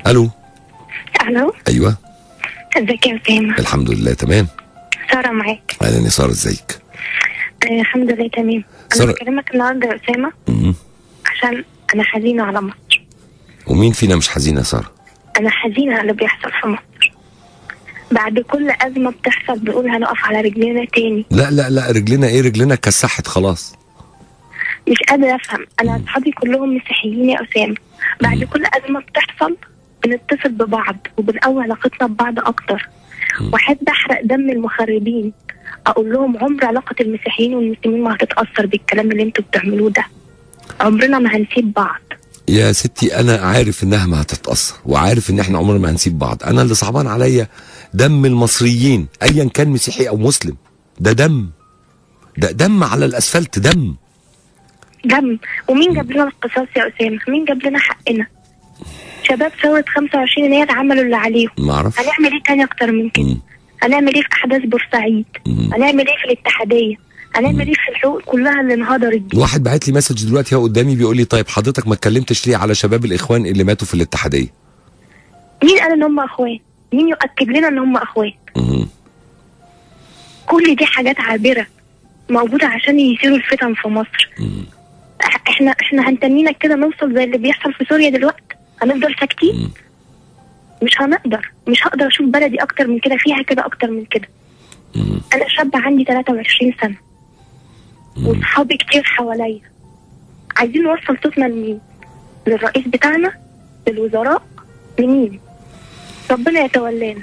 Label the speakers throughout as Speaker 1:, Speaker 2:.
Speaker 1: الو
Speaker 2: الو
Speaker 1: ايوه
Speaker 2: ازيك يا اسامه
Speaker 1: الحمد لله تمام
Speaker 2: ساره معاك
Speaker 1: اهلا يا ساره ازيك
Speaker 2: آه الحمد لله تمام
Speaker 1: سارة.
Speaker 2: انا بكلمك النهارده يا اسامه
Speaker 1: مم.
Speaker 2: عشان انا حزينه على مصر
Speaker 1: ومين فينا مش حزين يا ساره
Speaker 2: انا حزينه على اللي بيحصل في مصر بعد كل ازمه بتحصل بنقول هنقف على رجلينا تاني
Speaker 1: لا لا لا رجلنا ايه رجلنا كسحت خلاص
Speaker 2: مش قادره افهم انا اصحابي كلهم مسيحيين يا اسامه بعد كل ازمه بتحصل بنتصل ببعض وبنقوي علاقتنا ببعض اكتر واحب احرق دم المخربين اقول لهم عمر علاقه المسيحيين والمسلمين ما هتتاثر بالكلام اللي انتوا بتعملوه ده عمرنا ما هنسيب بعض
Speaker 1: يا ستي انا عارف انها ما هتتاثر وعارف ان احنا عمرنا ما هنسيب بعض انا اللي صعبان عليا دم المصريين ايا كان مسيحي او مسلم ده دم ده دم على الاسفلت دم
Speaker 2: دم ومين جاب لنا القصاص يا اسامه مين جاب لنا حقنا شباب ثوره 25 يناير عملوا اللي عليهم
Speaker 1: ما اعرفش
Speaker 2: هنعمل ايه تاني اكتر من كده
Speaker 1: مم.
Speaker 2: هنعمل ايه في احداث بورسعيد
Speaker 1: مم.
Speaker 2: هنعمل ايه في الاتحاديه هنعمل ايه في الحقوق كلها اللي انهدرت دي
Speaker 1: واحد بعت لي مسج دلوقتي اهو قدامي بيقول لي طيب حضرتك ما اتكلمتش ليه على شباب الاخوان اللي ماتوا في الاتحاديه
Speaker 2: مين قال ان هم اخوان مين يؤكد لنا ان هم اخوان
Speaker 1: مم.
Speaker 2: كل دي حاجات عابره موجوده عشان يثيروا الفتن في مصر
Speaker 1: مم.
Speaker 2: إح- احنا احنا هنتنينا كده نوصل زي اللي بيحصل في سوريا دلوقتي هنفضل ساكتين
Speaker 1: مم.
Speaker 2: مش هنقدر مش هقدر اشوف بلدي اكتر من كده فيها كده اكتر من كده
Speaker 1: مم.
Speaker 2: انا شاب عندي 23 سنه واصحابي كتير حواليا عايزين نوصل صوتنا لمين للرئيس بتاعنا للوزراء لمين ربنا يتولانا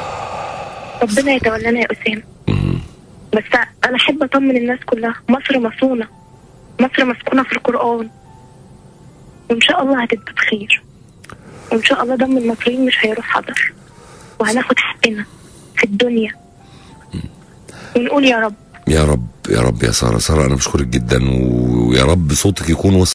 Speaker 2: ربنا يتولانا يا اسامه
Speaker 1: مم.
Speaker 2: بس انا احب اطمن الناس كلها مصر مصونه مصر مسكونه في القران وان شاء الله هتبقى بخير وان شاء الله دم المصريين مش هيروح حضر وهناخد حقنا في الدنيا ونقول يا رب
Speaker 1: يا رب يا رب يا ساره ساره انا بشكرك جدا ويا رب صوتك يكون وصل